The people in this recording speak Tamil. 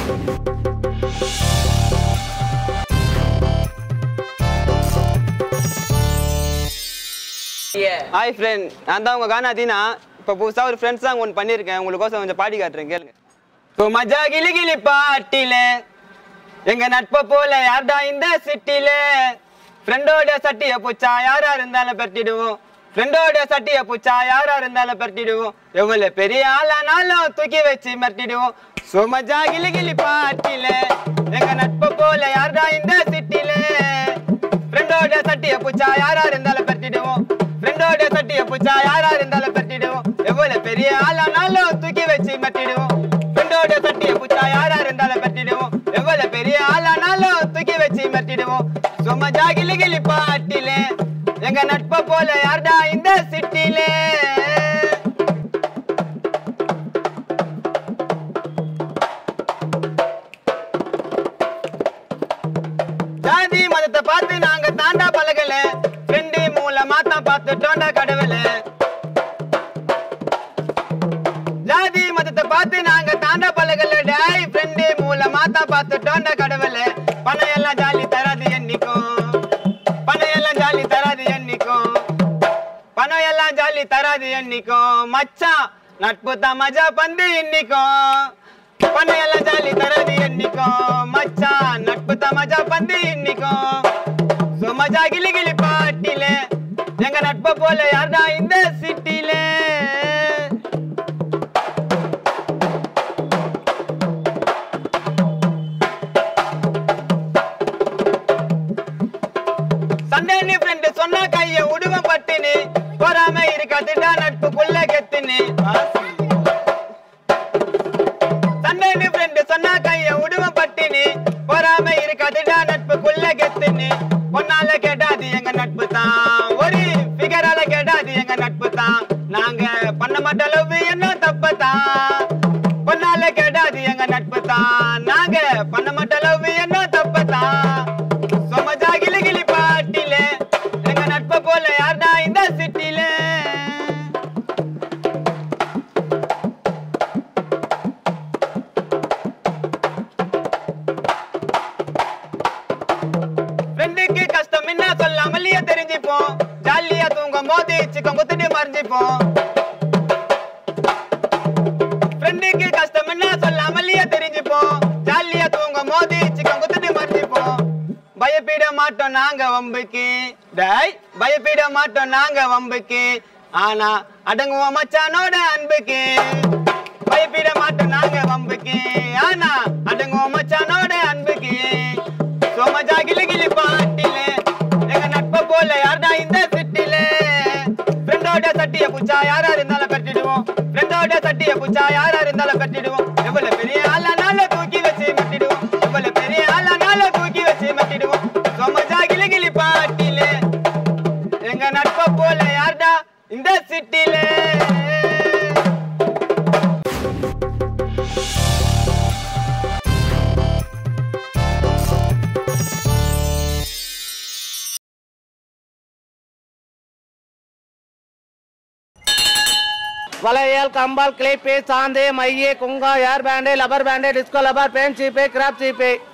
ஹாய் ஃப்ரெண்ட் நான் தான் உங்க கானா தீனா இப்போ புதுசா ஒரு ஃப்ரெண்ட்ஸ் சாங் ஒன்று பண்ணியிருக்கேன் உங்களுக்கோசம் கொஞ்சம் பாடி காட்டுறேன் கேளுங்க ஸோ மஜா கிளி கிளி பாட்டில எங்க நட்பை போல யார்டா இந்த சிட்டில ஃப்ரெண்டோட சட்டியை புச்சா யாரா இருந்தாலும் பரட்டிடுவோம் ஃப்ரெண்டோட சட்டியை புச்சா யாரா இருந்தாலும் பரட்டிடுவோம் எவ்வளவு பெரிய ஆளானாலும் தூக்கி வச்சு மிரட்டிடுவோம் ஸோ மஜா கிளி கிளி பாட்டில எங்க நட்பை போல யார்டா இந்த சிட்டில ஃப்ரெண்டோட சட்டியை புச்சா யாரா இருந்தாலும் பரட்டிடுவோம் ஃப்ரெண்டோட சட்டியை புச்சா யாரா இருந்தாலும் பரட்டிடுவோம் எவ்வளவு பெரிய ஆளானாலும் தூக்கி வச்சு மட்டிடுவோம் ஃப்ரெண்டோட சட்டியை புச்சா யாரா இருந்தாலும் பரட்டிடுவோம் எவ்வளவு பெரிய ஆளானாலும் தூக்கி வச்சு மட்டிடுவோம் சும்மா ஜாகிலி கிளி பாட்டிலே எங்க நட்பை போல யார்டா இந்த சிட்டிலே ஜாதி மதத்தை பார்த்து நாங்க தாண்டா பழகல ஃப்ரெண்டு மூலமா தான் பார்த்துட்டோண்டா கடவுள ஜாதி மதத்தை பார்த்து நாங்க தாண்டா பழகல டேய் ஃப்ரெண்டு மூலமா தான் பார்த்துட்டோண்டா கடவுள பணம் எல்லாம் ஜாலி தராது என்னைக்கும் பணம் எல்லாம் ஜாலி தராது என்னைக்கும் பணம் எல்லாம் ஜாலி தராது என்னைக்கும் மச்சான் நட்பு தான் மஜா பந்து இன்னிக்கும் பணம் எல்லாம் ஜாலி தராது என்னைக்கும் மச்சான் நட்பு தான் மஜா பந்து இன்னிக்கும் சோ மஜா கிளி கிளி பாட்டில எங்க நட்பை போல யார்டா இந்த சிட்டில சண்டை ஃப்ரெண்டு சொன்னா கைய உடுவன் பட்டுன்னு பொறாம இருக்காதுடா நட்புக்குள்ள கெத்துன்னு சண்டை ஃப்ரெண்டு சொன்னா கைய உடுவன் பட்டுன்னு பொறாம இருக்காதுடா நட்புக்குள்ள கெத்துன்னு பொண்ணால கேட்டாது எங்க நட்பு தான் ஒரு ஃபிகரால கேட்டாது எங்க நட்பு தான் நாங்க பண்ண மாட்ட லவ் என்ன தப்பு தான் பொண்ணால கேட்டாது எங்க நட்பு தான் நாங்க பண்ண மாட்ட லவ் என்ன தப்பு தான் சொமஜா கிளி கிளி பாட்டில எங்க நட்பை போல யார்டா இந்த சிட்டில ஃப்ரெண்டுக்கு கஷ்டம் என்ன சொல்லாமலேயே தெரிஞ்சுப்போம் ஜாலியா தூங்கும் போது சிக்கம் குத்துட்டு மறைஞ்சிப்போம் ஃப்ரெண்டுக்கு கஷ்டம் என்ன சொல்லாமலேயே தெரிஞ்சுப்போம் ஜாலியா தூங்கும் போது சிக்கம் குத்துட்டு மறைஞ்சிப்போம் பயப்பட மாட்டோம் நாங்க வம்புக்கு டேய் பயப்பட மாட்டோம் நாங்க வம்புக்கு ஆனா அடங்குவோம் மச்சானோட அன்புக்கு பயப்பட மாட்டோம் நாங்க வம்புக்கு ஆனா அடங்குவோம் மச்சானோட அன்புக்கு சோமஜா கிளி கிளி பாட்டில எங்க நட்பை போல யார்டா இந்த சிட்டில ஃப்ரெண்டோட சட்டிய புச்சா யாரா இருந்தாலும் கட்டிடுவோம் ஃப்ரெண்டோட சட்டிய புச்சா யாரா இருந்தாலும் கட்டிடுவோம் எவ்வளவு பெரிய ஆளானால தூக்கி வச்சு மட்டிடுவோம் எவ்வளவு பெரிய ஆளானால தூக்கி வச்சு மட்டிடுவோம் சோமஜா கிளி கிளி பாட்டில எங்க நட்பை போல யார்டா இந்த சிட்டில வளையல் கம்பால் கிளிப்பு சாந்து மைய குங்கா hair band rubber band disco rubber band சீப்பு கிராப் சீப்பு